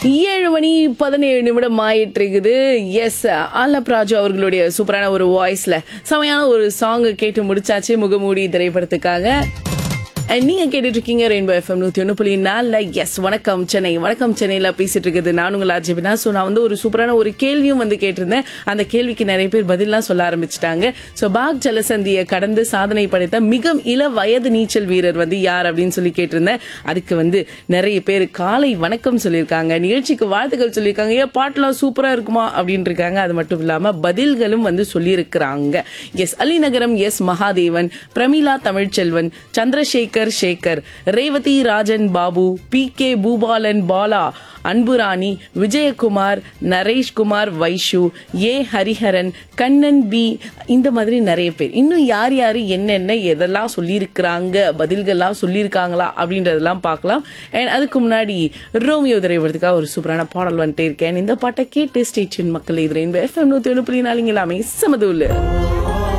ஏழு மணி பதினேழு நிமிடம் ஆயிட்டு இருக்குது எஸ் ஆலப் ராஜு அவர்களுடைய சூப்பரான ஒரு வாய்ஸ்ல செமையான ஒரு சாங் கேட்டு முடிச்சாச்சு முகமூடி திரைப்படத்துக்காக And நீங்க கேட்டுட்டு இருக்கீங்க ரெயின்போ எஃப்எம் நூத்தி ஒன்று புள்ளி நாலுல எஸ் வணக்கம் சென்னை வணக்கம் சென்னையில பேசிட்டு இருக்குது நான் உங்கள் ஆர்ஜிபினா ஸோ நான் வந்து ஒரு சூப்பரான ஒரு கேள்வியும் வந்து கேட்டிருந்தேன் அந்த கேள்விக்கு நிறைய பேர் பதிலாம் சொல்ல ஆரம்பிச்சிட்டாங்க ஸோ பாக் ஜலசந்தியை கடந்து சாதனை படைத்த மிக இள வயது நீச்சல் வீரர் வந்து யார் அப்படின்னு சொல்லி கேட்டிருந்தேன் அதுக்கு வந்து நிறைய பேர் காலை வணக்கம் சொல்லியிருக்காங்க நிகழ்ச்சிக்கு வாழ்த்துக்கள் சொல்லியிருக்காங்க ஏன் பாட்டெல்லாம் சூப்பரா இருக்குமா அப்படின்னு இருக்காங்க அது மட்டும் இல்லாம பதில்களும் வந்து சொல்லியிருக்கிறாங்க S Alinagaram S Mahadevan Pramila Tamilselvan Chandrasekar Sekar Revathi Rajan Babu P K Bhupalan Bala Anburani Vijayakumar Nareshkumar Vaishu A Hariharan Kannan P இந்த மாதிரி நிறைய பேர் இன்னும் யார் யார் என்னென்ன எதெல்லாம் சொல்லியிருக்கிறாங்க பதில்கள்லாம் சொல்லியிருக்காங்களா அப்படின்றதெல்லாம் பார்க்கலாம் அண்ட் அதுக்கு முன்னாடி ரோமியோ திரைப்படத்துக்காக ஒரு சூப்பரான பாடல் வந்துட்டே இருக்கேன் இந்த பாட்டை கேட்டு ஸ்டேஷன் மக்கள் இது ரெயின்போ எஃப்எம் நூற்றி ஒன்று புள்ளி நாலுங்க எல்லாமே சமதூல்